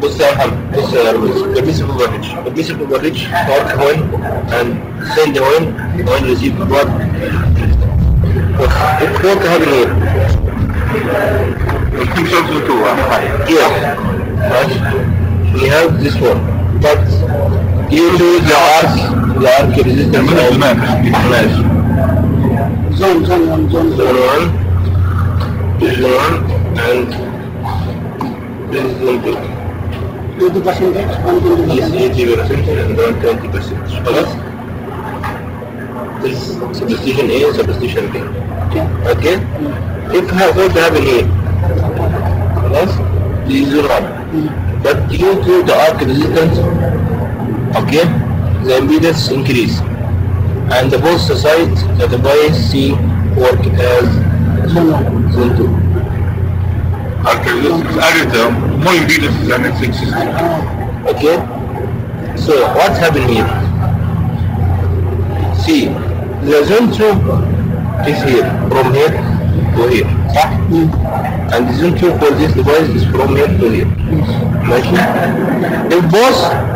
بص يا محمد بص يا رمز permissive overreach permissive overreach torque when and send when when receive what if torque happen here here right we have this one but you do the arc the arc resistance of ماشي زون زون وان زون zone one this is one and this is zone two 20 percentage 120 is percentage 80% and then 20% خلاص this is substitution A substitution B okay okay if ha- what happen here خلاص this is one but due to the arc resistance okay the impedance increase and the both sides the device C work as زون وان zone 2 After this is added, uh, more impedance than it's existing. Okay? So what's happened here? See, the zone 2 is here, from here to here. صح? And the zone 2 for this device is from here to here. ماشي? If both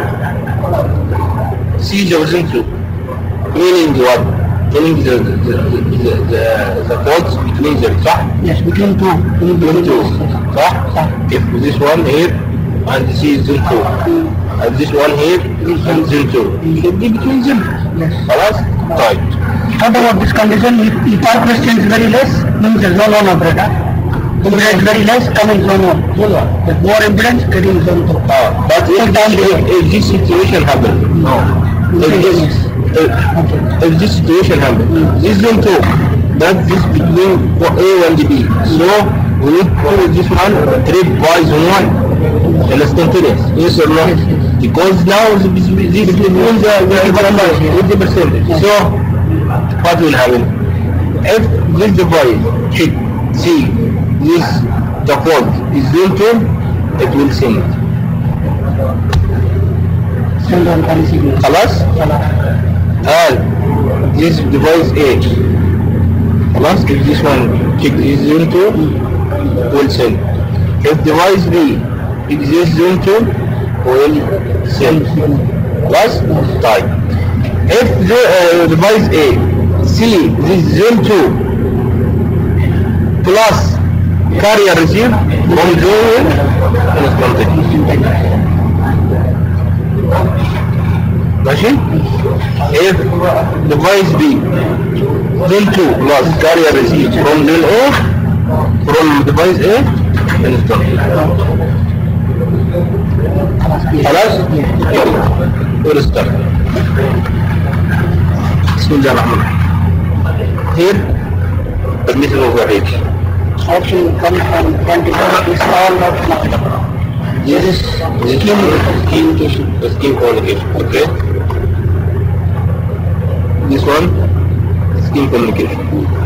see the zone 2, meaning what? Meaning the, the, the, the, the, the faults between them, صح? yes between two Zone 2, صح? صح if this one here and this is zone 2 and this one here and zone 2 should be between them yes خلاص طيب What about this condition? If, if our question is very less, means the zone 1 operator. Impedance very less, coming zone 1. Zone 1. If more impedance, getting zone 2. uh, but if, if, if this situation happen No. if this if, if this situation happen this zone 2 that this between A and B so we need to this one trip by zone 1 instantaneous yes or no because now this this between the the, the percentage so what will happen if this device hit see this the fault is zone 2 it will send Send on carry signal. خلاص and this device A خلاص if this one check is zone 2 will send if device B exists zone 2 will send خلاص طيب if the uh, device A see this zone 2 plus carrier receive from zone 1 instantaneous ماشي if device B zone 2 plus carrier receive from zone A from device A install خلاص يلا ورستart بسم الله الرحمن الرحيم here permissive overreach Option comes from quantity is all not not. yes scheme communication scheme communication okay this one scheme communication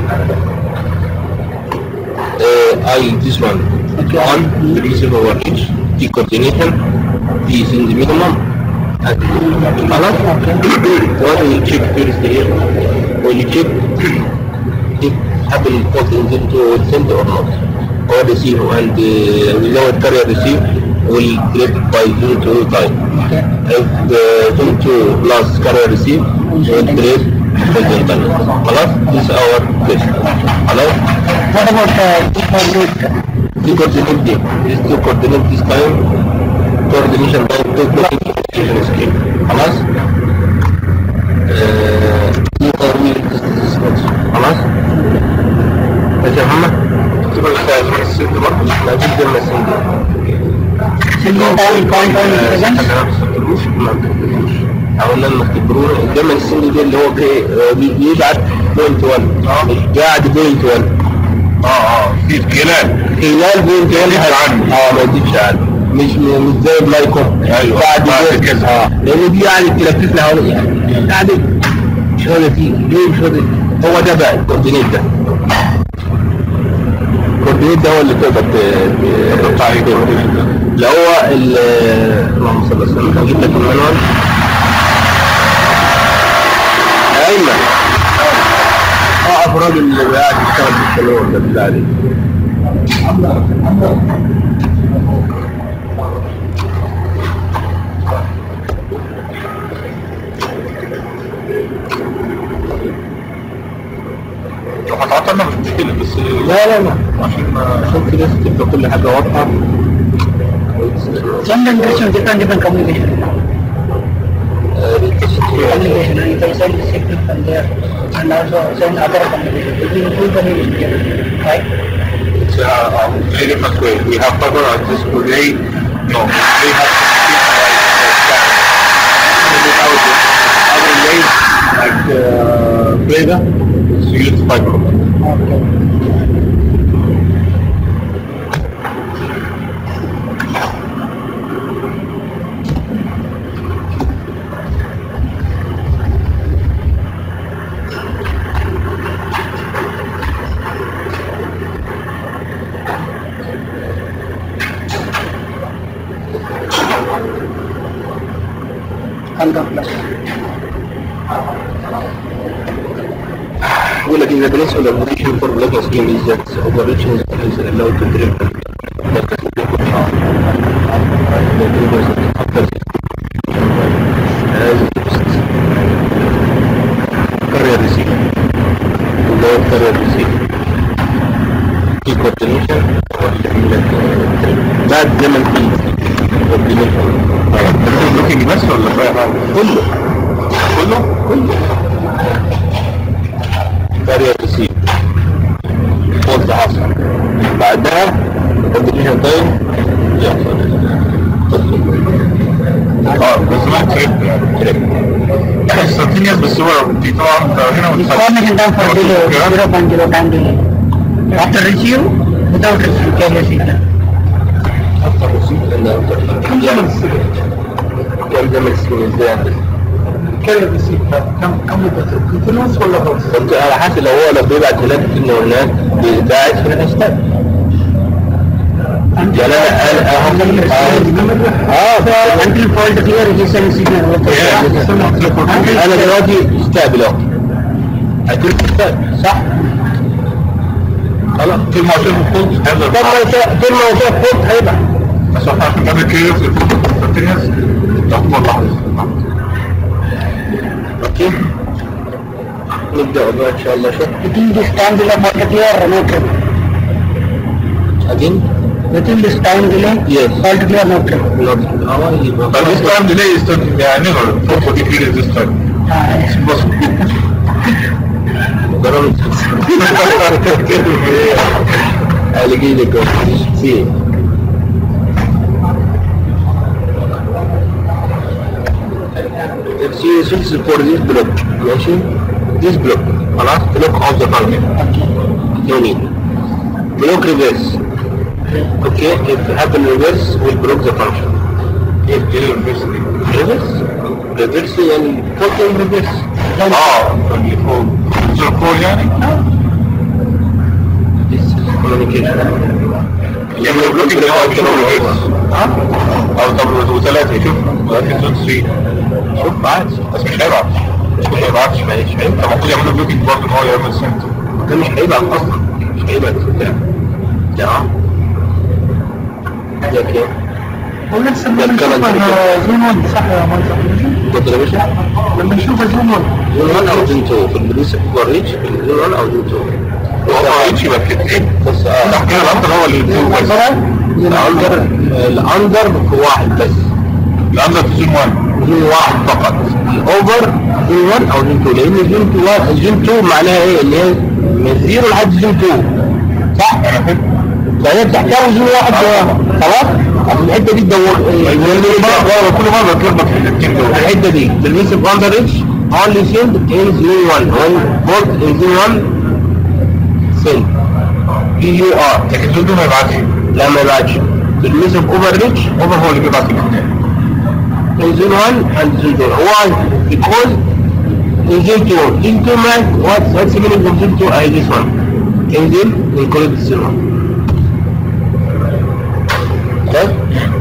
uh, I this one one permissive overreach the coordination the is in the minimum خلاص what you check first here when you check if happen fault in zone 2 will send or not or receive and uh, without carrier receive will get by zone 2 time if the zone 2 plus carrier receive will create by zone time خلاص this is our question خلاص What about uh, coordinate? the coordinate game is to coordinate this time coordination time to coordination scheme خلاص آه، نقدر نعمل this much. خلاص ماشي يا محمد تبقى الخيال بس انت برضه لا جدا ما سندي Sending time compound presence. حاولنا نختبروه دايما السن ده اللي هو كي- آه، بي- بيبعت بوينت 1 مش قاعد بوينت 1 اه اه في خلال خلال بوينت 1 يزيدش عنه. اه ما يزيدش عنه مش مش زي اللايكوب أيوة، بعد بعد كده كده. اه لان دي قاعد تلفف لها حوالي يعني قاعد مش راضيه تيجي ليه مش راضيه هو ده بقى الكوردينيت ده الكوردينيت ده هو اللي تقدر ت- تحط عليه كوردينيت ده اللي هو ال- اللهم صل على وسلم هجيب لك المانوال ايمن اقف راجل اللي قاعد يشتغل في الصالون ده بتاع دي تعطلنا مش مشكلة بس لا لا لا عشان ما- عشان كده تبقى كل حاجة واضحة Send and receive different different communication. Communication, and you can send the signal from there and also send other communication. It will improve the communication, right? It's a um, very different way. We have fiber optics today. No, they have other ways like uh, Vega. It's used fiber. Okay. Alga plus. يقول لك إذا بالنسبة للأوبريشن فور بلوك سكيم is that operation is allowed to drive career receipt load career receipt في coordination بعد زمن في coordination looking بس ولا بقى كله كله؟ كله career receipt فولت حصل بعدها coordination time يحصل اه بس ما تريب يعني سنتينيوس بس هو دي طبعا انت هنا The coordination time for delay, 0.0 time delay. After receive, without receive, carrier signal. أكثر رصيد لأن كم زمن كم زمن السنين ازاي عندك؟ Carrier receive, كم كم مدة؟ continuous ولا بس؟ انت على حسب لو هو لو بيبعت هناك انه هناك بيبعت في الهاشتاج يعني انا انا اه Until fault clear, he sends signal. انا دلوقتي استقبل اهو هيكون استقبل صح؟ خلاص في المعطيات الفولت هذا طب ما انت طول ما هو فيها فوت هيبقى بس احنا عشان نعمل كده في سنتينيوس ده هو لحظة اوكي نبدا بقى ان شاء الله شوف Within this time delay, fault clear, no trip. again Within this time delay, Yes. fault clear, no trip. not اه يبقى But this time delay is still يعني never for what it is this time. Ah, It's possible. ضربت هلقي لك سي If she switches for this block ماشي this block خلاص block of the function no need block reverse okay if happen reverse will block the function ايه ايه الريفرس دي؟ reverse reverse يعني total reverse اه اللي فوق زر كول يعني؟ this is communication يعني البلوكينج ده هو شغل ريفرس او طب وثلاثة شوف ثلاثة دول 3 شوف عادي بس مش هيبعت مش هيبعتش مش هيبعت طب المفروض يعملوا بلوكينج برضه ان هو يعمل سنت ده مش هيبقى اصلا مش هيبقى بتاع تمام ده كده هو لسه ده لما الكلام نشوف ده. زون 1 صح يا مهندس اتفضل يا باشا لما نشوف زون 1 زون 1 او زون 2 في البوليس اوفر ريتش في زون 1 او زون 2 هو ما يجي يبقى كده ايه بس اه صح كده الأندر هو اللي يدوه بس الاندر الاندر في واحد بس الأندر في زون 1 زون واحد فقط الاوفر زون 1 او زون 2 لان زون 2 واحد- زون 2 معناها ايه اللي هي من زيرو لحد زون 2 صح؟ انا فاهم فهي بتحتوي زون واحد خلاص؟ عشان الحته دي تدور كل مرة بتلخبط في الاثنين دول الحته دي بالنسبه اندر ريتش only send in zone 1 when both in zone 1 send P U R لكن زون 2 ما يبعتش لا ما يبعتش بالنسبه اوفر ريتش اوفر هو اللي بيبعت الاثنين in zone 1 and zone 2 why because in zone 2 zone 2 man what what's the meaning of zone 2 I this one in zone include zone 1 خلاص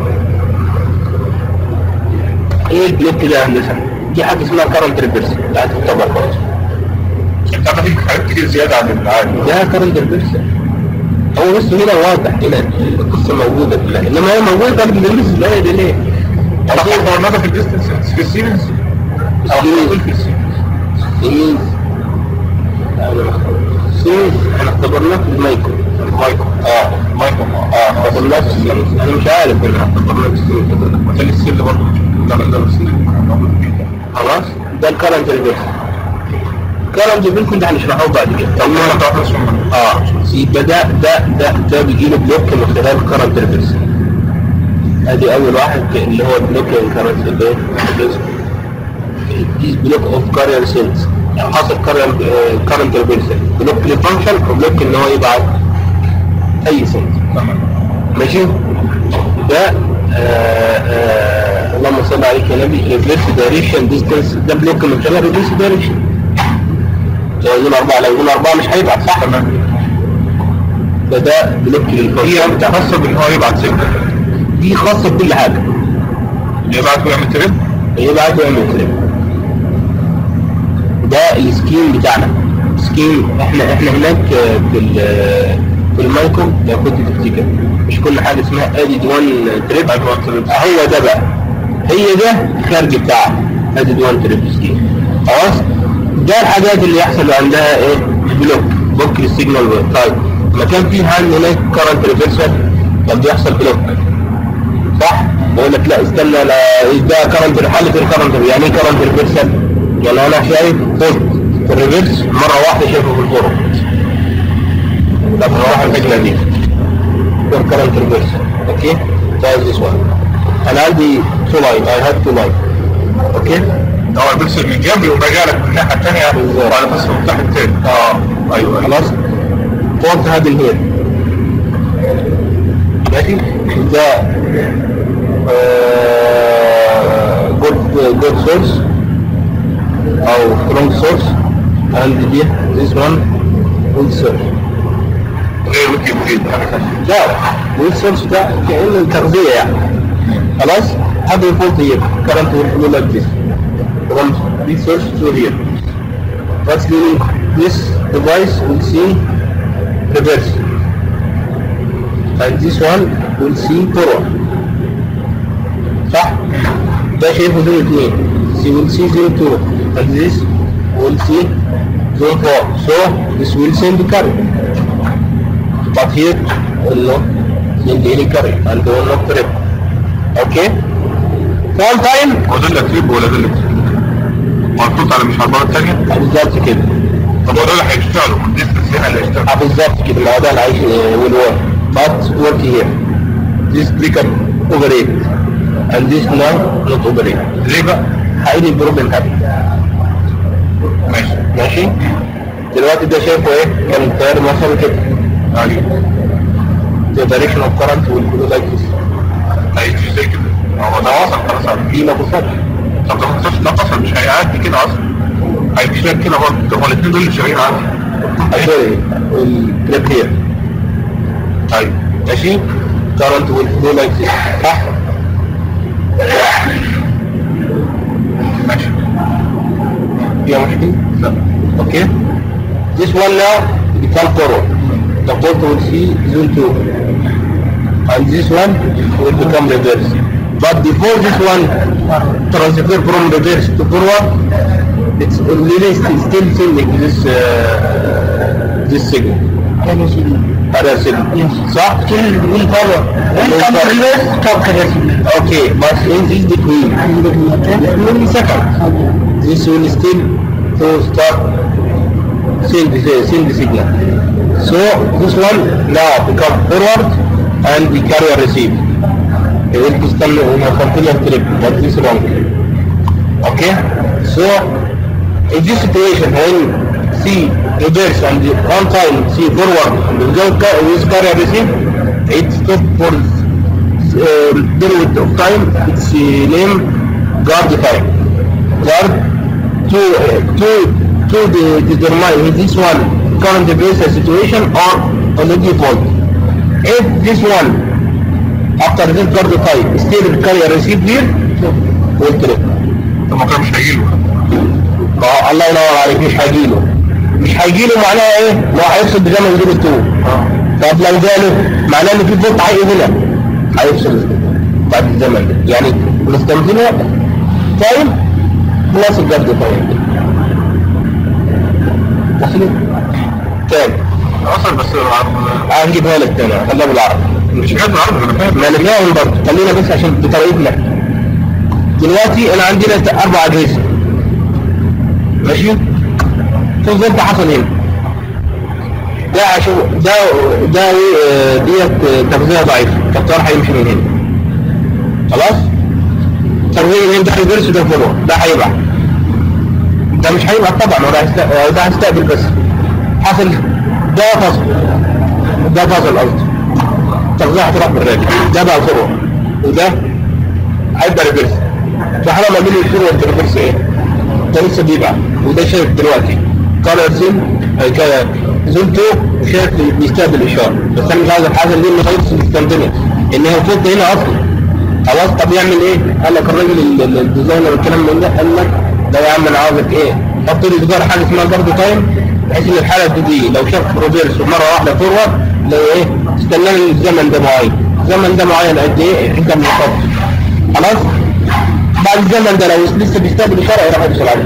ايه البلوك ده يا هندسه دي حاجه اسمها كارنت ريفرس بتاعت الطبق خالص انت عندك حاجات كتير زيادة عن العادي ده كارنت ريفرس هو بس هنا واضح هنا القصه موجوده كلها انما هي موجوده كارنت ريفرس لا ده ليه؟ طب هو ماذا في الديستنس في السيمنز او السيمنز. في السيمنز It means لا، أنا ما أخبرك. سينز احنا اختبرناه في المايكرو مايكرو اه مايكرو اه اختبرناه في السينز انا مش عارف ان احنا اختبرناه في السينز مثل السل برضه لا لا ده بس موجود فيه خلاص ده الكرنت ريفيرس الكرنت ريفيرس ده هنشرحه بعد كده طب ما تعرفش من اه يبقى ده ده ده ده بيجي له بلوك من خلال الكرنت ريفيرس ادي اول واحد اللي هو بلوك الكرنت ريفيرس دي بلوك اوف كارير سيلز حصل كرنت ريفيرس بلوك للفانكشن وبلوك ان هو يبعت اي سيلز تمام ماشي ده آه آه اللهم صل عليك يا نبي ريفيرس دايركشن ديستنس ده بلوك من خلال ريفيرس دايركشن لو يقول أربعة لو يقول أربعة مش هيبعت صح تمام ده ده بلوك هي للفانكشن خاصة بان هو يبعت سيجنال دي خاصة بكل حاجة يبعت ويعمل تريب يبعت ويعمل كلام ده السكيم بتاعنا سكيم احنا احنا هناك آه، في ال- في المايكرو لو كنت تفتكر مش كل حاجة اسمها ادي 1 تريب ادي 1 تريب. هو ده بقى هي ده الخارج بتاعها ادي 1 تريب سكيم خلاص ده الحاجات اللي يحصل عندها ايه بلوك بلوك للسيجنال طيب ما كان في عندي هناك كرنت ريفرسال طب بيحصل بلوك صح بقول لك لا استنى لا ده كرنت حاله الكرنت يعني ايه كرنت ريفرسال يعني انا شايف فولت في الريفرس مره واحده شايفه في الفورم طب نروح الفكره دي ده كرنت ريفرسال اوكي طيب this one انا عندي تو لاين اي هاف تو لاين اوكي هو بيرسل من جنبي وراجع لك من الناحية التانية بالظبط. وعلى بس المفتاح التاني اه ايوه خلاص فولت هذا هير ماشي ده جود جود سورس او سترونج سورس and دي this one weak source غير ويكي مفيد حاجة ثانية لا weak source ده كأنه التغذية يعني خلاص هذا الفولت هير current will flow like this from this source to here That's meaning this device will see reverse. And this one will see forward. صح؟ ده شايفه زون اثنين. She will see zone two. And this will see zone four. So this will send the current. But here will not send any current and will not trip. Okay? One time هو ده اللي تريب ولا ده اللي تريب؟ مربوط على مش على المرة التانية بالظبط كده. طب هو ده اللي هيشتغلوا الديستنس هنا اللي هيشتغل اه بالظبط كده ما هو ده اللي عايش والورك but work here this clicker operate and this now not operate ليه بقى؟ هيدي البروبلم هابت ماشي ماشي دلوقتي ده شايفه ايه كان التيار مثلا كده ايوه the direction of current will go like this هيمشي زي كده هو ده وصل خلاص على دي ما توصلش طب ده ما وصلش ده اصلا مش هيعدي كده اصلا هيمشي لك كده برضه هو الاثنين دول اللي شغالين عادي سوري الكليب هير ايوه ماشي current will flow like this صح ماشي فيها مشكلة؟ لا Okay. This one now become forward. The port will see zone 2. And this one will become reverse. But before this one transfer from reverse to forward, it's really still still sending this uh, this signal. Can you see? Other signal. Yes. صح? Still will follow. When Will come follow. reverse, stop career signal. Okay, but in this between, And you get me, okay? millisecond, Okay. this will still to start send the, send the signal. So this one now become forward and the carrier receive. It will be still in a continuous trip, but this wrong. Okay? So in this situation when see reverse and the one time see forward and without ca- with carrier receive, it stop for uh, period of time, it's uh, name guard time. Guard to uh, to to the, determine if this one current reverse situation or already fault. If this one after this guard time still carrier receive here, will trip. طب ما كان مش هيجيله ما هو الله ينور عليك مش هيجيله مش هيجيله معناها ايه؟ ما هو هيفصل بزمن وجود التو طب لو جاله معناه ان في فولت حقيقي هنا هيفصل بعد الزمن ده يعني نستمثله تايم بلس الجرد تايم وصلت كام؟ اصلا بس هنجيبها لك تاني خليها بالعربي مش حاجات بالعربي انا فاهم ما انا فاهم برضه خلينا بس عشان بطريقتنا دلوقتي انا عندنا اربع اجهزه ماشي شوف زي انت حصل هنا ده عشان ده ده آه، ديت آه، تغذيه ضعيفه فالطيار هيمشي من هنا خلاص تغذيه من هنا ده ريفرس وده فورورد ده هيبعت ده مش هيبعت طبعا هو ده هيست- آه، ده هيستقبل بس حصل ده فصل ده فصل قصدي تغذيه هتروح بالراجل ده بقى الفورورد وده هيبقى ريفرس فاحنا ما بين الفورورد والريفرس ايه؟ ده لسه بيبقى وده شايف دلوقتي كولر زون كده زون 2 شايف بيستقبل اشاره بس انا مش عايز الحاجه دي اللي غير مستخدمه ان هي فوق هنا اصلا خلاص طب يعمل ايه؟ قال لك الراجل ال- ال- الديزاينر والكلام من ده قال لك ده يا عم انا عاوزك ايه؟ حط لي صغير حاجه اسمها برضه تايم بحيث ان الحاله دي لو شاف روبيرس مره واحده فورورد لو ايه تستنى لي الزمن ده معين الزمن ده معين قد ايه انت من الخط خلاص بعد الزمن ده لو لسه بيستقبل اشاره يروح يدخل على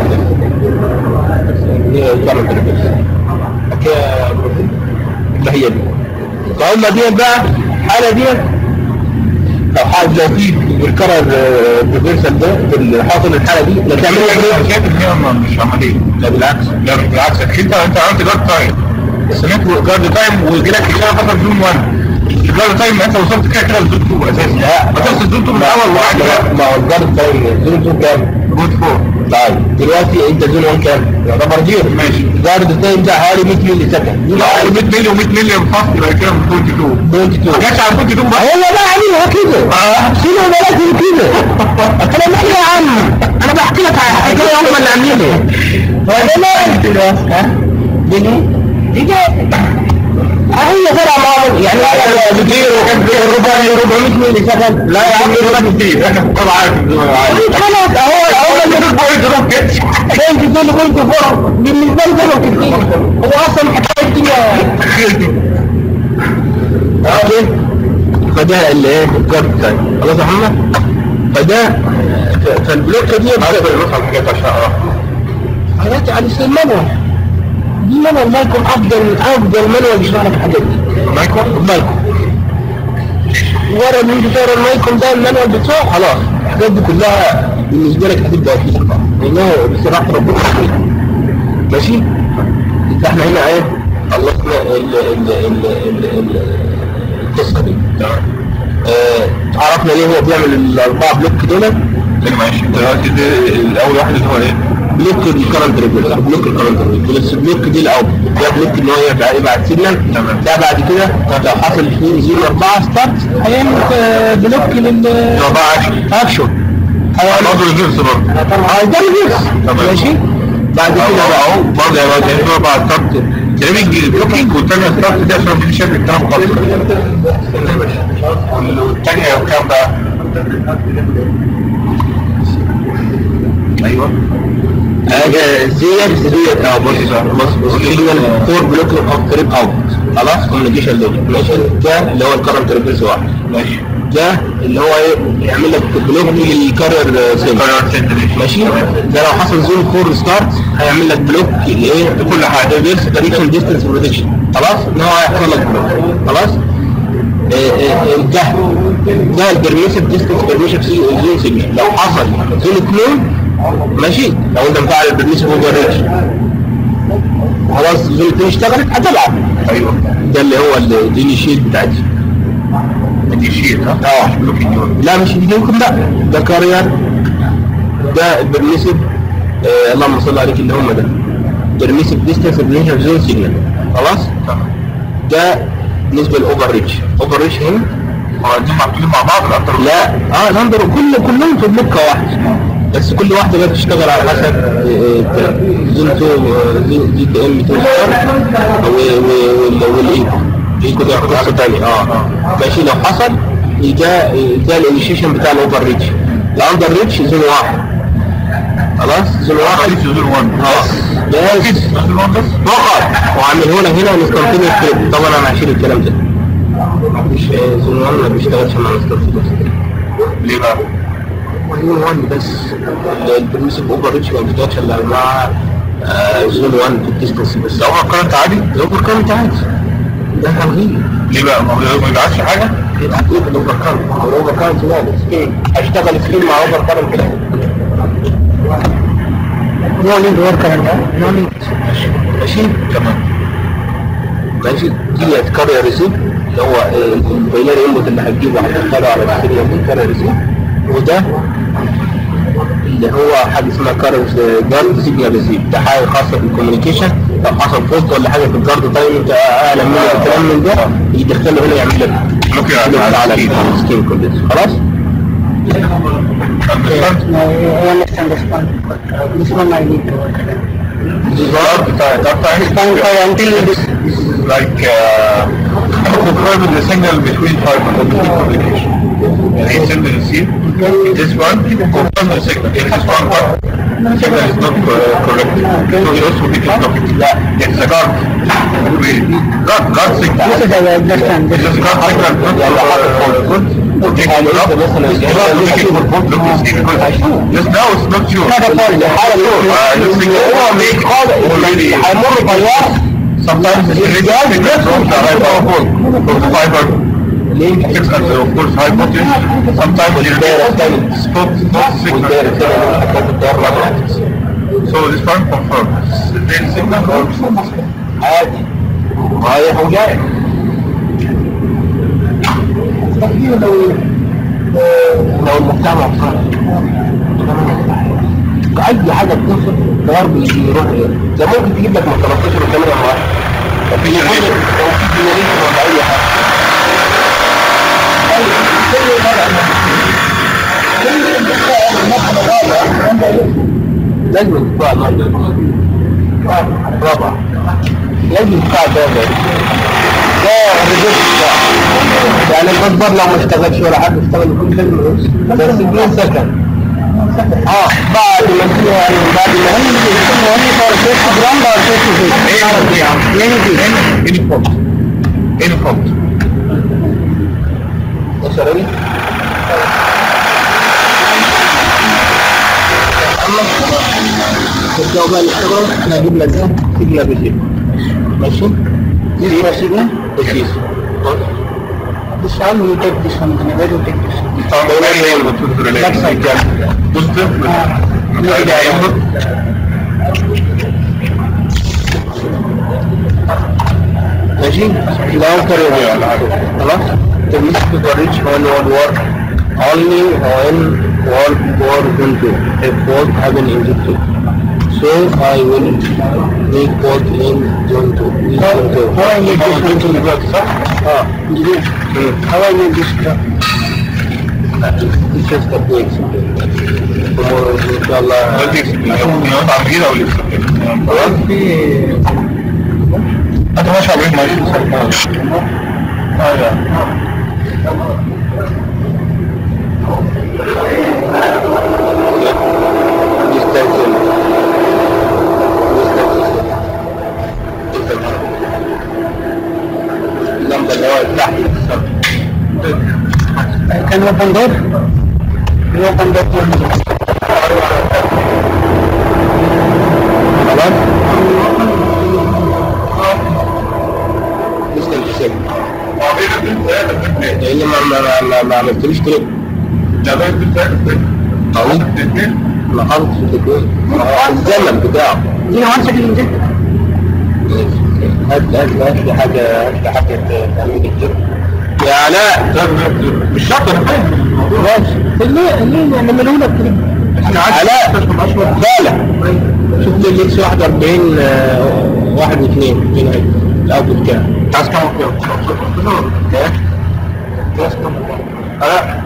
هي دي فهم دي بقى الحاله دي لو حاجه لو في الكرر ريفرسال ده في حاصل الحاله دي لا تعمل انا شايف ان هي مش عمليه لا بالعكس لا بالعكس انت انت عملت جارد تايم سمعت جارد تايم ويجي لك اشاره حصل زون 1 الجارد تايم انت وصلت كده كده لزون 2 اساسا لا ما تنسى زون 2 من الاول وقعد ما- ما هو الجارد تايم زون 2 كام؟ جود 4 طيب دلوقتي انت زون 1 كام؟ يعتبر زيرو ماشي. الجارد تايم ده حوالي 100 مللي سكند لا 100 مللي و100 مللي فصل يبقى كده من 22 22 ما جاتش على 22 بقى هو بقى عليها كده شنو بلاتي كده انا مالي يا عم انا بحكي لك على حكايه هم اللي عاملينها هو ده كده ها دي دي دي هي طلع معاهم يعني كتير وكان في الربع 400 مللي سكند لا يا عم ده كتير احنا في الطبع عارف خلاص اهو اهو اللي كنت تقول كنت فرق بالنسبه لي فرق كتير هو اصلا حكايه الدنيا اوكي فده اللي ايه الجارد تايم خلاص يا محمد فده ف- فالبلوكه دي عارف النص على الحاجات عشان اعرف حاجات على اسم المانوال دي مانوال مايكون افضل افضل مانوال يشرح لك الحاجات دي مايكرو مايكون ورا ان انت تقرا المايكون ده المانوال بتاعه خلاص الحاجات دي كلها بالنسبه لك هتبدا اكيد لانه بصراحه ربنا يخليك. ماشي يبقى احنا هنا ايه خلصنا ال- ال- ال- ال- ال- القصه دي آه، عرفنا ليه هو بيعمل الاربعه بلوك دول اللي ماشي دلوقتي ده الاول واحد اللي هو ايه بلوك الكرنت ريفرس بلوك الكرنت ريفرس بلوك دي الاول ده بلوك ان هو يبقى يبعت سيجنال تمام. ده بعد كده لو حصل 2 0 4 ستارت هيعمل آه، بلوك لل هو بقى عشان اكشن برضه الفيرس برضه اه ده الفيرس تمام. ماشي بعد كده بقى اهو برضه يبقى تقريبا بعد ستارت تقريبا يجي بلوكينج والتانية ستارت دي عشان مش شايف الكلام خالص والتانية كام بقى؟ ايوه حاجه زيت زيت اه بص بص بص سيجنال فور بلوك اوف تريب اوت خلاص كوميونيكيشن لوجيك ماشي ده اللي هو الكرنت ريفرس واحد ماشي ده اللي هو ايه يعمل لك بلوك للكارير سيل قررت انت ليش؟ ماشي ده لو حصل زون فور ستارت هيعمل لك بلوك لايه لكل حاجه ريفرس دايركشن ديستنس بروتكشن خلاص ان هو هيحصل لك بلوك خلاص آه، آه، آه، ده ده البرميسيف ديستنس بيرميشن زون سيجنال لو حصل زون 2 ماشي لو انت مفعل البرميسيف اوفر ريتش خلاص زون 2 اشتغلت هتلعب ايوه ده اللي هو الديني شيت بتاعتي دي شيت ها؟ اه بلوكينج لا مش ممكن بقى ده كارير ده البرميسيف آه اللهم صل عليك اللي هم ده برميسيف ديستنس بريشن زون سيجنال خلاص ده بالنسبه للاوفر ريتش اوفر ريتش هنا هو دي معمولين مع بعض الاندر لا اه الاندر كل كلهم في بلوكه واحده بس كل واحده بقى بتشتغل على حسب آه، زون 2 زون دي تي ام 2 والايكو الايكو ده قصه ثانيه اه ماشي لو حصل ده ده الانيشيشن بتاع الاوفر ريتش الاندر ريتش زون واحد خلاص زون واحد في زون 1 اه بس زون 1 بس فقط وعامله لك هنا انستنتينيوس كريب طبعا انا هشيل الكلام ده مش آه، زون 1 ما بيشتغلش مع انستنتينيوس كريب ليه بقى؟ زون 1 بس البرميسيف اوفر ريتش ما بيشتغلش الا مع زون 1 في الديستنس بس لو ما كانت عادي الاوفر كارنت عادي ده هنغيه ليه بقى ما هو ما يبعتش حاجه يبقى ايه الاوفر كارنت الاوفر كارنت لا سكيل هشتغل سكيل مع اوفر كارنت كده No need work current, huh? No need. ماشي تمام ماشي دي هتكرر ريسيف اللي هو الباينري انبوت اللي هتجيبه هتدخله على السيريال دي كرر ريسيف وده اللي هو حاجه اسمها كارنت جارد سيجنال ريسيف ده حاجه خاصه بالكوميونيكيشن لو حصل فوت ولا حاجه في الجارد تايم انت اعلى من الكلام من ده يدخله هنا يعمل لك ممكن يدخل على على السكين. السكين كله خلاص understand No, I understand this one. Uh, This one I need to work current. الزرار بتاع بتاع Fine, fine, until this, This is like uh, confirming the signal between fiber and between communication. And he send the receive. This one confirm the signal. If this one part, signal is not uh, correct. So he also make it copy. It's a guard. Guard, guard signal. this is I understand. This This is guard signal. Not Yeah, for uh, good. Take it up. It's not looking for good. Look, it's because just now it's not sure. not a fault. Uh, this signal make already. هيمر طيار Sometimes it's really different from the high power phone, from the fiber. ليه؟ Six and of course high voltage. Sometimes you get spot spot signal. والدايره الثانيه اللي حطها في الدار مع So this one confirmed. Then signal or عادي رايح وجاي لو لو المجتمع صار اي حاجه بتوصل التيار بيروح ده ممكن تجيب لك من 13 و 8 واحد في لو في جنريشن ولا اي حاجه لازم تدفع رابع لازم تدفع ده ده ده ريزلت يعني المصدر لو ما اشتغلش ولا حد اشتغل يكون لازم يرقص. بس بدون سكن اه بعد ما تيجي يعني بعد ما هي يكون هي صار 6 جرام بعد 6 ايه يا عم؟ any any fault any fault ده شرابي ترجعوا بقى للشغل احنا هجيب لك ده سيجنال ريسيف ماشي دي سيجنال ريسيف This one we take this one, where do you take this? Found very well the two Left side. relation. Positive with Ah. the input. ماشي لا كارير ولا حاجه خلاص تمسك توريش when all work only when work work into if work happen in the two so I will make work in zone two in zone two How I need this one to دلوقتي صح؟ اه engineer? How I need this truck? it's just a break tomorrow ان شاء الله قلت يكسب نقطع عن جديد او يكسب خلاص انت ماشي على ماشي ايوه يستلزم يستلزم اللمبة اللي هو تحت I can open door? You open door for me. خلاص يستلزم لان ما ما ما ما, ما عملتلوش كده قوي ما حطش في التكوين الزمن بتاعه Give me one second engineer. هات هات هات لي حاجة هات لي حاجة تعمل كده يا علاء مش شرط انا فاهم ماشي ليه ليه نعمله لك كده علاء بالك شفت الاكس 41 آه، واحد واثنين هنا اهي الاول كام عايز كام كام عايز كام انا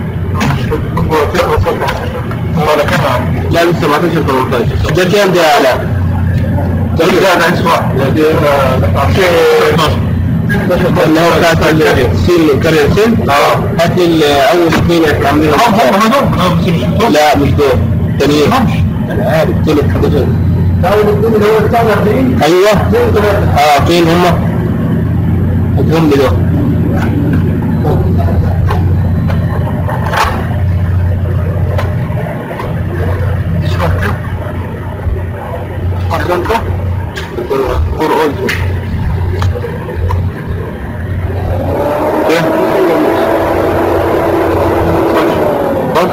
ولا كام يا عم لا لسه 17 18 ده كام ده يا علاء؟ ده ده عايز واحد ده ده اللي هو بتاعت السين كارير سين اه هات لي ال- اول اثنين اللي عاملين هم هم هم هم بس مش بتوع لا مش دول تانيين انا عارف طلع 11 اول اثنين اللي هو بتاع 40 ايوه اه فين هم؟ هاتهم لي دول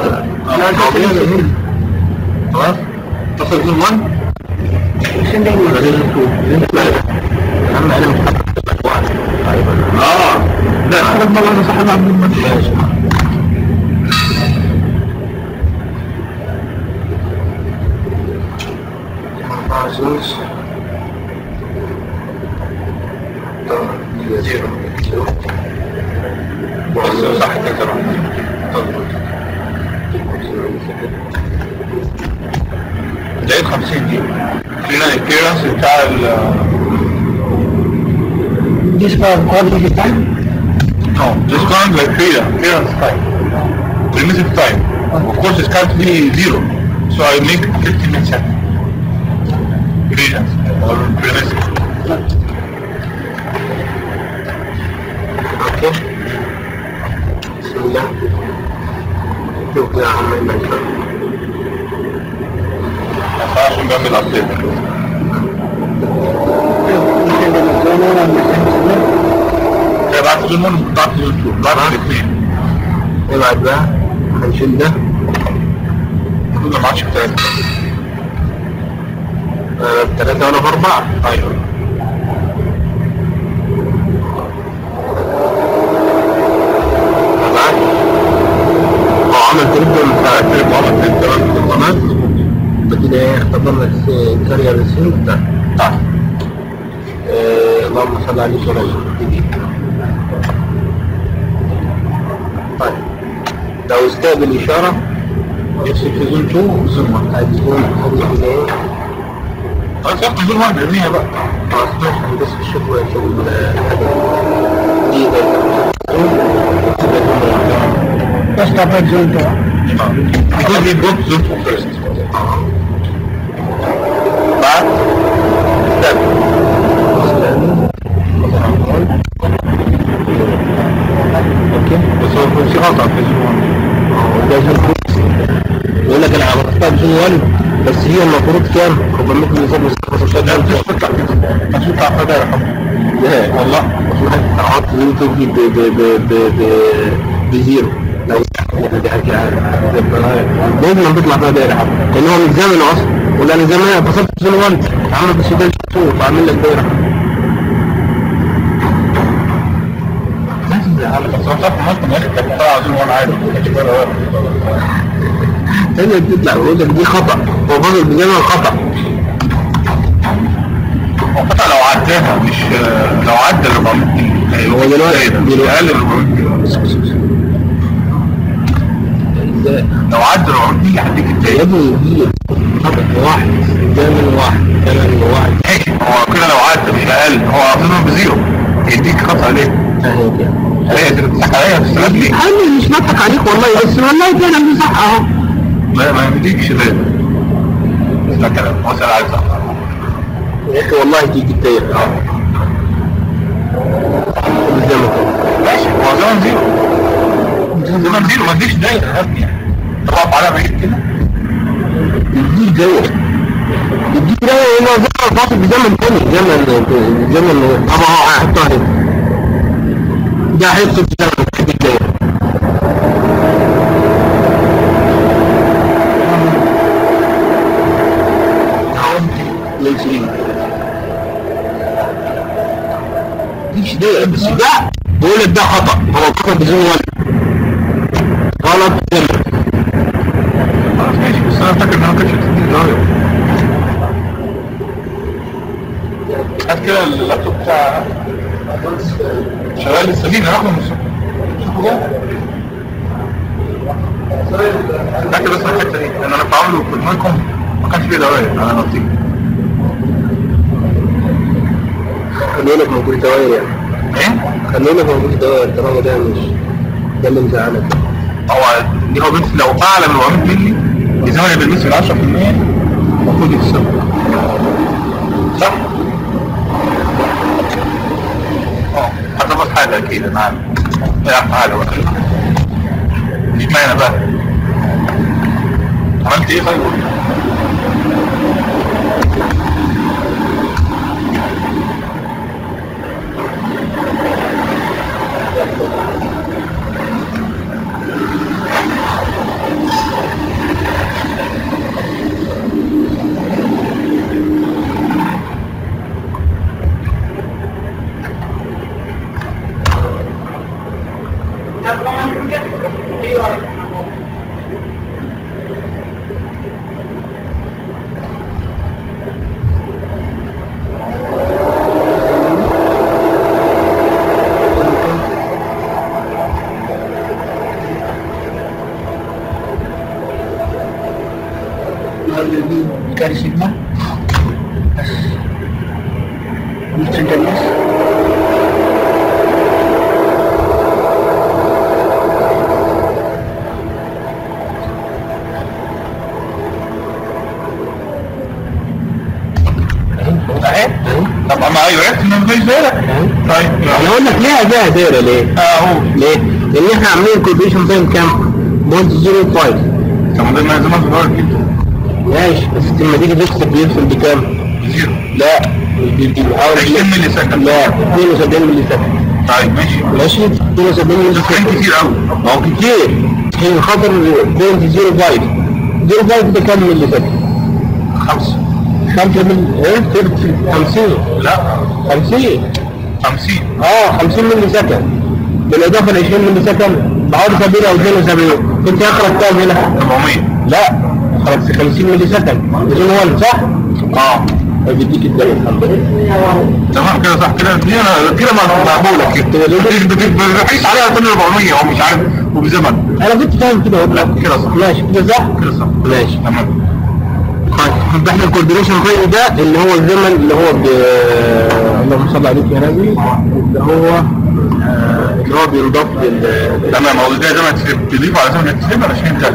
خلاص تصل زون 1 ولا زون 2 اهم انا مش حاطط الاكوان اه لا خرج مرة انا صح عبد المنعم ماشي عزوز زيرو بص صح كده لقيت 50 دي فينا الكيرنس بتاع ال This for quality time. No, this one like clearance, clearance time. Permissive time. Of course, it can't be zero. So I make 50 milliseconds. Clearance or permissive. اوكي بسم الله شوف يا عم المنشأ عشان بعمل ابديت بعت زون 1 بعت زون 2 بعت الاثنين ابعد بقى هنشيل ده المفروض ما عادش بتاعتي انا بثلاثة وانا باربعة ايوه ابعد هو عمل تريبل بتاع كده بعمل تمام القناة كده ايه اختبرنا الكارير السين بتاع طيب آه، اللهم صل على سيدنا جديد طيب لو استقبل إشارة يكسب في زون 2 وزون 1 هتكون هتكون ايه خلاص ياخد زون 1 ارميها بقى خلاص ماشي هندسة الشغل شغل الحاجة دي ده Just operate zone two. Because we got zone 2 first. بعد استقبل اوكي بس هو في غلطة في زون 1 ده زون كويس يقول لك انا عملتها بزون 1 بس هي المفروض كام 400 ملي لا مش تطلع كده مش تطلع فدا يا رحمة لا والله احط يوتيوب ب ب ب ب ب بزيرو لو يعني دي حاجه لازم تطلع فيها دايره حتى لان هو متزامن اصلا ولا انا زمان فصلت في زون 1 عامل بس ده شوف عامل لك دايره لازم يا عم بس هو صح ممكن يا اخي كان طلع زون 1 عادي كانش بقى واحد. هي بتطلع يقول لك دي خطا هو فاضل بزمن خطا هو قطع لو عداها مش لو عدى ال 400 هو دلوقتي- دلوقتي اقل من 400 ازاي لو عدى ال 400 هديك يا التاني ابني دي خطا واحد زمن واحد زمن واحد ماشي هو كده لو عدى مش اقل هو اصلا بزيرو يديك خطأ ليه؟ اهي كده هي تضحك عليا بتستفاد ليه؟ انا مش بضحك عليك والله بس والله فعلا دي صح اهو ما ما يديكش ليه؟ ده كلام هو سأل عليه صح يا اخي والله تيجي الدايره اه بالزمن كده ماشي هو زمن زيرو زمن زيرو ما اديش دايرة يا ابني تقف على بعيد كده يديك دايره يديك دايره هو زمن فاصل بزمن تاني زمن زمن طبعا هو هيحطها هنا ده هيدخل في زمن يديك دايره ليش ايه مفيش دايره بس ده بقول لك ده خطا هو خطا بزمن واحد غلط زمن خلاص ماشي بس انا فاكر ان انا ما كانش تديني دايرة هات كده اللابتوب بتاع شغال لسه لينا ناخده من الصبح فاكر بس الحته دي ان انا بعمله في دماغكم ما كانش فيه دوائر انا نطيق خلينا في موجود دوائر يعني ايه؟ خلينا في موجود دوائر طالما ده مش ده اللي مزعلك هو دي هو بس لو اعلى من 400 مللي يزود بالنسبه ل 10% المفروض يكسب صح؟ اه هتظبط حاجه اكيد انا عارف لا حاجه بقى مش معنى بقى عملت ايه طيب؟ carry signal. Yes. Instantaneous. اهي طب ما عرفت ان مفيش دايره طيب انا اقول لك ليه اداها دايره ليه؟ اهو ليه؟ لان احنا عاملين كورديشن تايم كام؟ 0.05 طب ده ما زمان صغير جدا ماشي بس لما تيجي تكسب بيفصل بكام؟ زيرو لا مش بيحاول 20 ملي سكند لا 72 ملي سكند طيب ماشي ماشي 72 ملي ده كان سكند كتير قوي ما هو كتير عشان خاطر 0.05 05 ده كام ملي سكند؟ خمسة 5 ملي ايه 50 لا 50 50 اه 50 ملي سكند بالاضافه ل 20 ملي سكند بعد 70 او 72 كنت اخرج كام هنا؟ 400 لا خرجت 50 ملي سكند بدون وان صح؟ اه بيديك الدقيقه الحمد لله تمام كده صح كده دي انا كده مقبوله كده بتقيس عليها 400 هو مش عارف وبزمن انا كنت فاهم كده لا والله كده صح ماشي كده صح؟ كده صح ماشي تمام طيب احنا الكوردينيشن تايم ده اللي هو الزمن اللي هو ب اللهم صل عليك يا نبي اللي هو آه، اللي هو بينضاف لل تمام هو ده زمن تسيب تضيفه على زمن التسيب انا فهمت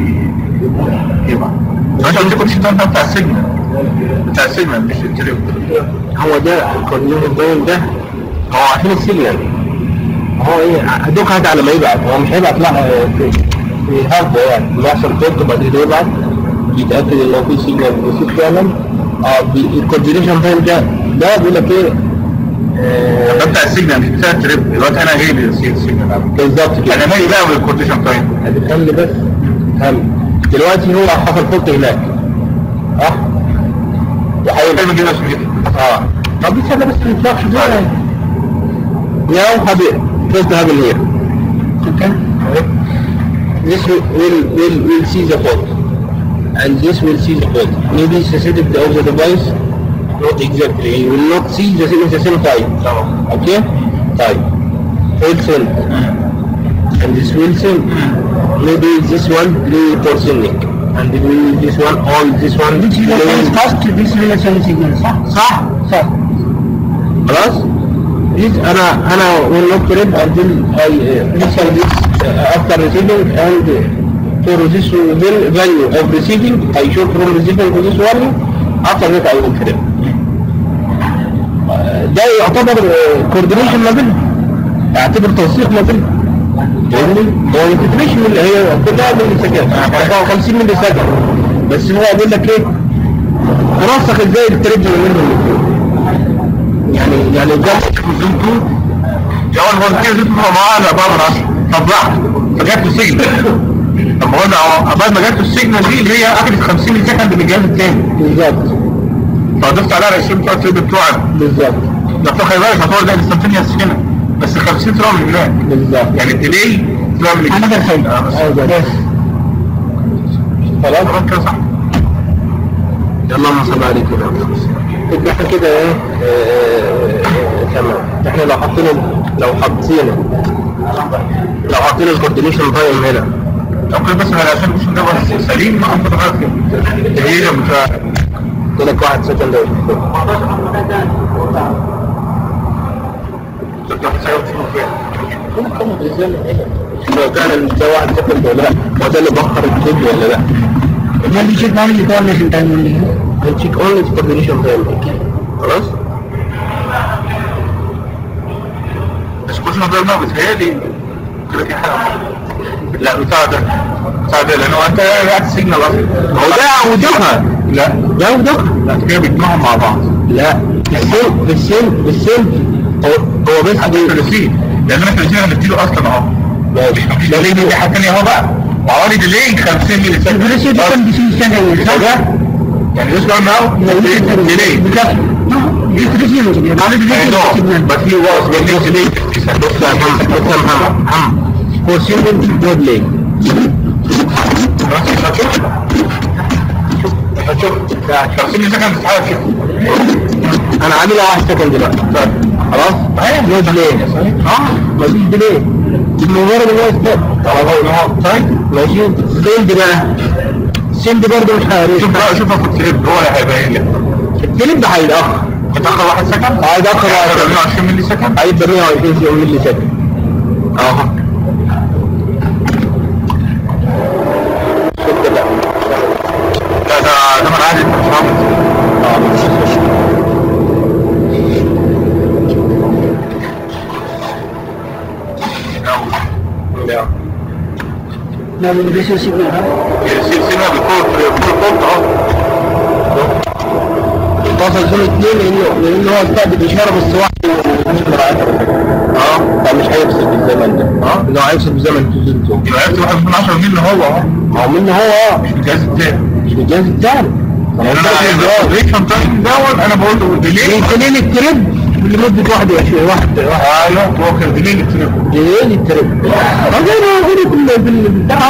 يبقى عشان قلت لكم الشيطان ده بتاع السجن بتاع السجن مش التليفون هو ده الكوردينيشن تايم ده هو عشان السيجنال هو ايه هدوك هات على ما يبعت هو مش هيبعت لا آه، في في هارد يعني بيحصل كود وبعد كده يبعت يتاكد ان هو في سيجنال بيصير فعلا اه بي- الكوردينيشن تايم ده ده بيقول لك ايه آه، ده بتاع السجن مش بتاع التريب دلوقتي انا جاي للسجن السجن بالظبط كده انا مالي بقى بالكورديشن تايم هتفهمني بس فهمني دلوقتي هو حصل فوق هناك اه وحاول كلمة كده عشان كده اه طب لسه ده بس ما يطلعش ده Now have it first have it here Okay. this will, will will will see the fault and this will see the fault maybe sensitivity of the device not exactly you will not see the same the same time okay طيب full send and this will send maybe this one play for sending and maybe this one all this one Which relation is first? This relation signal. صح؟ صح صح. خلاص this انا انا will not trip until I uh, listen this uh, after receiving and uh, for this val- value of receiving I show from receiving to this value after that I will trip آه، ده يعتبر كوردينيشن ما بينهم يعتبر تنسيق ما بينهم فاهمني؟ هو الانتجريشن اللي هي كلها من سكن 54 ملي سكن بس هو بيقول لك ايه تنسق ازاي التريد ما بينهم الاثنين يعني يعني ده زوم تو يا اول فولنتير زوم تو معانا بره اصلا طب راح فجات له سجن طب هو انا بعد ما جات له السجن دي اللي هي اخذت 50 ملي سكند من الجهاز الثاني بالظبط فضفت عليها 20 بتوع التريب بتوعنا بالظبط ده بتوع خلي بالك هتقعد ده انستنتينيوس هنا بس 50 طلعوا من هناك بالظبط يعني الديلي طلع من Another side. آه، بس. ايوه خلاص خلاص كده صح اللهم صل عليك يا رب يبقى احنا كده ايه آه، آه، تمام احنا لو حطينا لو حطينا لو حطينا الكوردينيشن تايم هنا ممكن بس على عشان مش ده بس سليم ممكن تغير كده هي بتاع قلت لك واحد سكند لو كان ده واحد سكند ولا لا هو ده اللي بخر الكود ولا لا Then we check only the coordination time only. هنشيك اونلي كوردينيشن تايم خلاص بس كل ما بيرنا بتهيألي كده في حاجة لا بتاع ده بتاع ده لأنه أنت قاعد السجن أصلا هو ده ودوها لا ده ودوها لا أنت كده بتجمعهم مع بعض لا بالسن بالسن بالسن هو هو بس حتى دي الثلاثين لأن أنا الثلاثين أنا بديله أصلا أهو ماشي مش دليل دي حاجة تانية أهو بقى وعوالي ديلي 50 ملي The velocity سكند can be seen second. ده يعني this one now delay Because no, it's receiving signal. Only the I receiving know signal. but he was getting delay بص يا محمد بص يا محمد محمد فور سيكند جود ليه بس هتشوف هتشوف 50 ملي سكند تتحرك كده انا عاملها واحد سكند دلوقتي خلاص جود ليه اه مفيش ديلي مجرد ان هو ستيب طيب ماشي سند بقى السند برضه مش هيريش شوف بقى شوفها في الكليب هو اللي هيبين لك الكليب ده هيتأخر هتاخر واحد سكند هيتأخر واحد سكند. 120 ملي سكند هيبقى 120 ملي سكند اهو شفت لا لا ده ده من عادي مش عارف اه مش لا Now we receive signal, huh? سيبنا بالفور فول فولت اهو اتصل زون اثنين لانه لانه هو استقبل اشاره بس واحد مش مراعاه اه فمش هيفصل بالزمن ده اه لو هيفصل بالزمن تزيد زون يبقى عرفت واحد من 10 ملي هو اهو ما هو منه هو اه مش الجهاز التاني مش بالجهاز الثاني يعني انا الريكشن تايم دوت انا بقول له ديلي دليل التريب لمدة 21 واحد واحد ايوه هو كان ديلي التليفون دليل التريب غير غير كل بالبتاع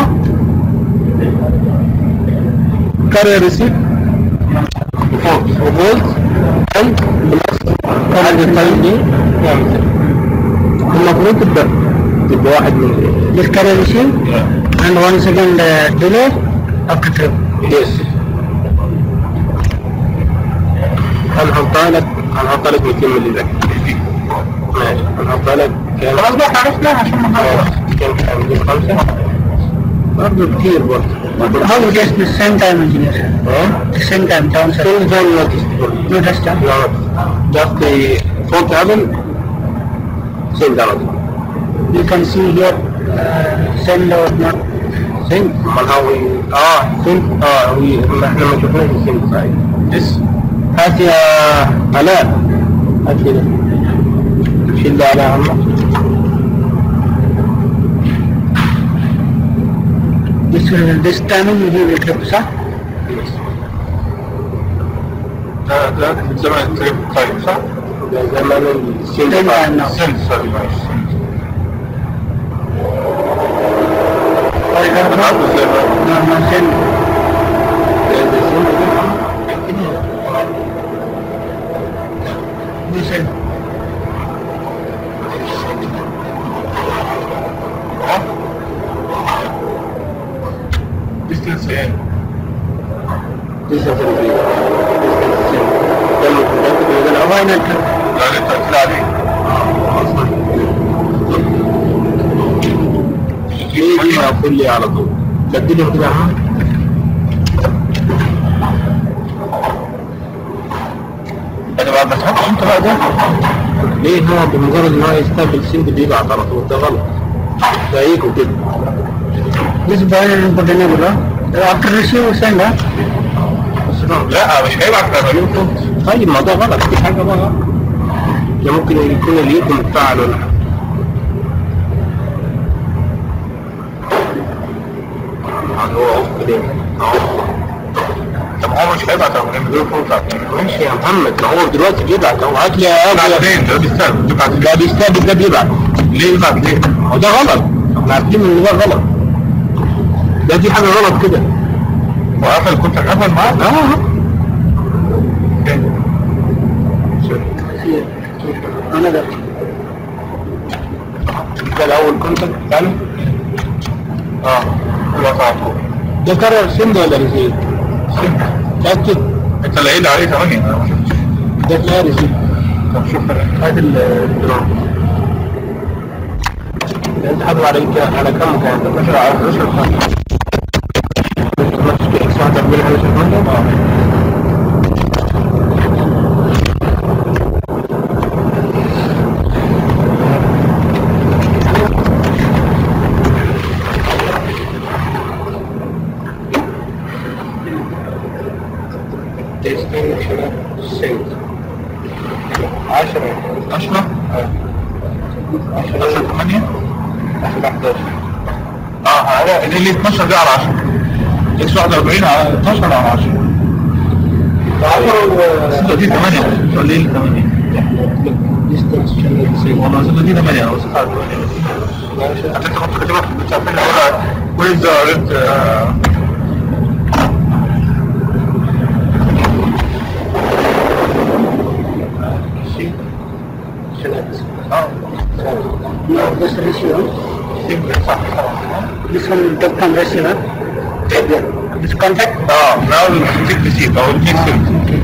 كارير ريسيت فولت وفولت اند بلس كارير التايم دي يعمل كده المفروض تبقى تبقى واحد من This carrier receive and one second uh, delay after trip. يس هنحطها لك هنحطها لك 200 ملي زكي ماشي هنحطها لك كام خلاص بقى عرفنا عشان ما نخلص كام هنجيب خمسة برضه كتير برضه How it is the same time engineer? ها؟ The same time, down sir. كل زي ما تستطيع No test time. just the front cabin same damage You can see here uh, send or not. same امال هو اه same اه هي ما احنا ما شفناش السيم سايد بس هات يا علاء هات كده شيل ده على عمك This will this timing you will trip, sir. ده ده زمن التريب طيب صح؟ ده زمان السيم Same time now. سنت سوري معلش سنت For انا example, عارف ازاي بقى no, no, send. You send. ديستنس ايه؟ لسه في البيت ده المتأكد ان ده Why not? لا اللي انت قلت لي عليه ليه دي مقفول لي على طول بدلهم كده ها انا بعد ما تحطش انت بقى ده ليه هو بمجرد ان هو يستقبل سند بيبعت على طول ده غلط زيكم كده This boil and put enable, huh? After receive, send, huh? بس غلط لا مش هيبعت لما طيب ما ده غلط في حاجه بقى غلط ده ممكن يكون اليكم متفاعل ولا حاجه يعني هو عف كده اهو طب هو مش هيبعت لما من غير فولت ماشي يا محمد ما هو دلوقتي بيبعت اهو هات لي يا ابو بعدين ده بيستقبل بيبعت ده بيستقبل ده بيبعت ليه يبعت ليه؟ هو ده غلط احنا عارفين ان ده غلط ده في حاجه غلط كده وقفل كنت قفل معاه؟ اه Here. Another. ده الاول كونتاكت ثاني اه يبعت على طول ده كرر سند ولا ريسيت؟ تاكد انت اللي قايل عليه 8 انا ما شفتش ده تلاقيه ريسيت طب شوف هات الدرام انت حاطط على على كم كان 12 على 11 خمسة نفس كده ساعة تقبل على 11 اه destination sent 10 10 10 8 11 اه هلا اللي اللي 12 دي على 10 اكس 41 على 12 على 10 10 دي 8 ولا ايه 8 distance channel sent والله دي 8 او 6 على 8 انت كنت كاتبها في البتاع فين ولا وين ذا ريد اه No, this receiver. صح صح This one will come from receiver. this contact. اه now we'll take the seat او take seat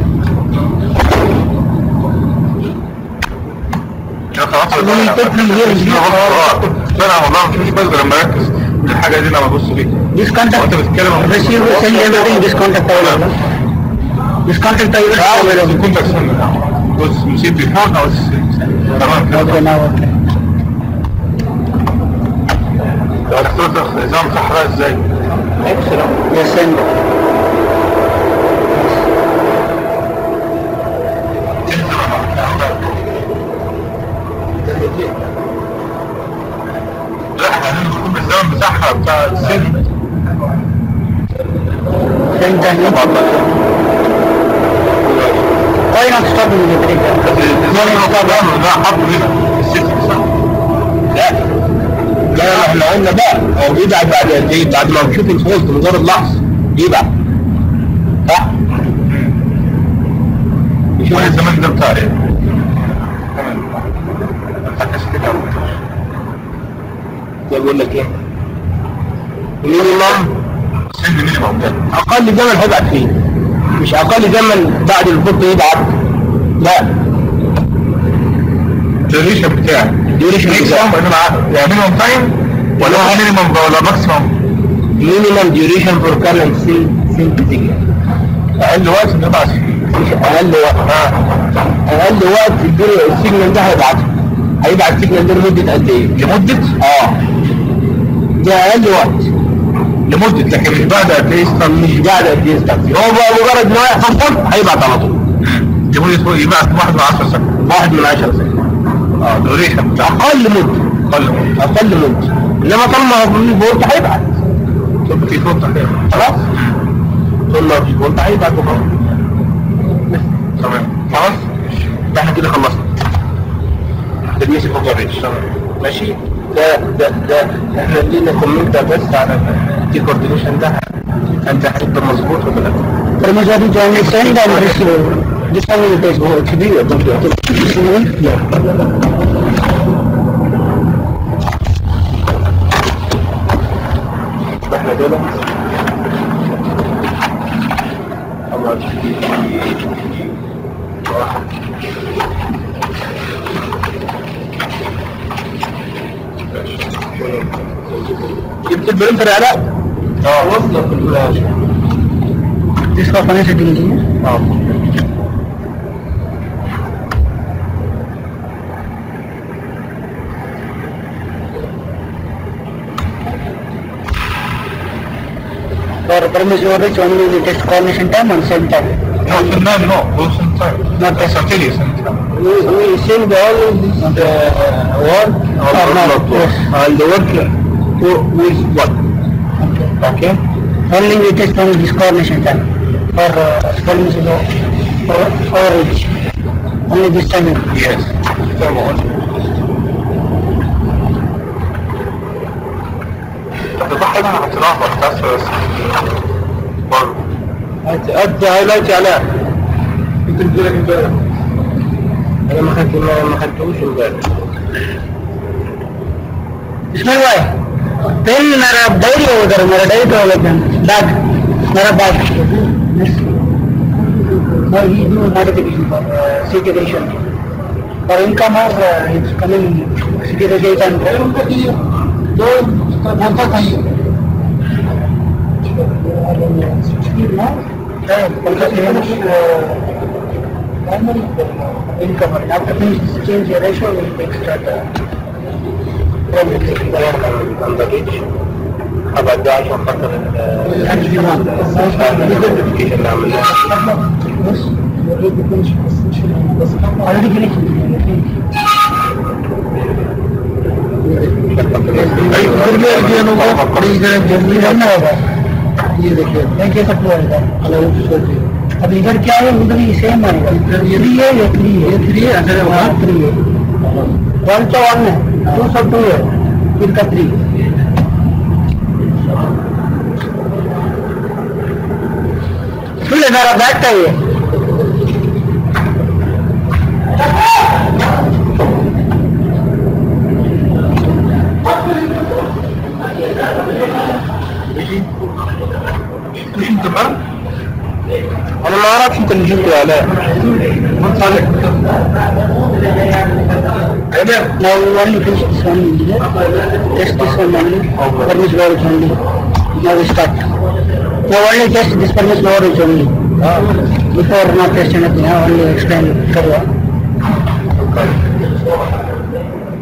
يا خلاص Will you take me here? لا لا والله مش بس لما اركز الحاجه دي لما ابص فيها This contact. وانت بتتكلم عن- Receive will send everything. This contact available. This contact available. كنت استنى بص نسيب بيفور او تمام Okay, كده now okay. هتختار نظام صحراء ازاي؟ Yes, send. لا احنا هندخل بالزمن بتاعها بتاع السن Send time. Why not stop immediately? لا حطه هنا الست صح؟ لا لا لا احنا قلنا بقى هو بيبعد بعد قد ايه بعد ما بشوف الفولت مجرد لحظه بيبعد صح شوف الزمن ده بتاع ايه؟ تمام هتحس كده زي بقول لك ايه مينيمم سن مينيمم ده اقل زمن هيبعد فيه مش اقل زمن بعد الفولت يبعد لا الديوريشن بتاعي duration بتاعه. يعني مينيمم تايم ولا هو مينيمم ولا ماكسيمم؟ مينيمم ديوريشن فور كارنت سيل سيل اقل وقت نبعت فيه مش اقل وقت اقل وقت الدنيا السيجنال ده هيبعته هيبعت السيجنال ده لمده قد ايه؟ لمدة اه ده اقل وقت لمدة لكن مش بعد قد ايه طب مش قاعد قد ايه يستخدم هو بقى مجرد ما يحصل فولت هيبعت على طول لمدة يبعت واحد من 10 سنة واحد من عشرة سنة اه ديوريشن بتاع اقل مدة اقل مدة اقل مدة انما طالما في فولت هيبعت طب في فوق تحت خلاص طالما في فولت هيبعت وخلاص تمام خلاص ده احنا كده خلصنا تدريس الكوفريج ماشي ده ده ده احنا ادينا كومنت بس على الدي كوردينيشن ده انت هتبقى مظبوط ولا لا؟ Permission to only send and receive. This one will take هو كبير طب احنا دول جبت البرنتر يا علاء؟ اه وصلت الفلاش This for financial engineer. اه For permission overreach only we test coordination time and send time. No, no, no, those in time. Not That's test. until you send it. we we send all this uh, work Or not, yes. and the work to with what? Okay. Okay? Only we test only this coordination time. For uh, permission over overreach. Only this time. Yes. طبعا. طب ده حاجة أنا هتلاحظ بس بس برضه انت انت هايلايت يا علاء أنت بتقول لك امبارح انا ما خدت ما ما خدتوش امبارح इसमें हुआ है पेन मेरा डायरी है उधर मेरा डायरी तो अलग है बैग मेरा bag Now he do notification for uh, securitization. For income or uh, it's coming securitization. दो बोलता था ये income after finish change your ratio will take start uh, عن ضريج ابعد ده عشان خاطر النوتيفيكيشن اللي عملناه already finished. ये देखिए मैं कैसा हुआ है अब इधर क्या है उधर ही सेम आएगा थ्री है ये थ्री है थ्री है अगर वहाँ थ्री है वन तो वन है टू सब टू है फिर का थ्री सुन मेरा बैग का ये انت بقى انا ما اعرفش انتليجنت ولا لا ما تصالح انا Now only finish this one engineer. Test this one only. Permis knowledge only. Now we start. Now only test this permis knowledge only. Before not test anything, huh? only explain further.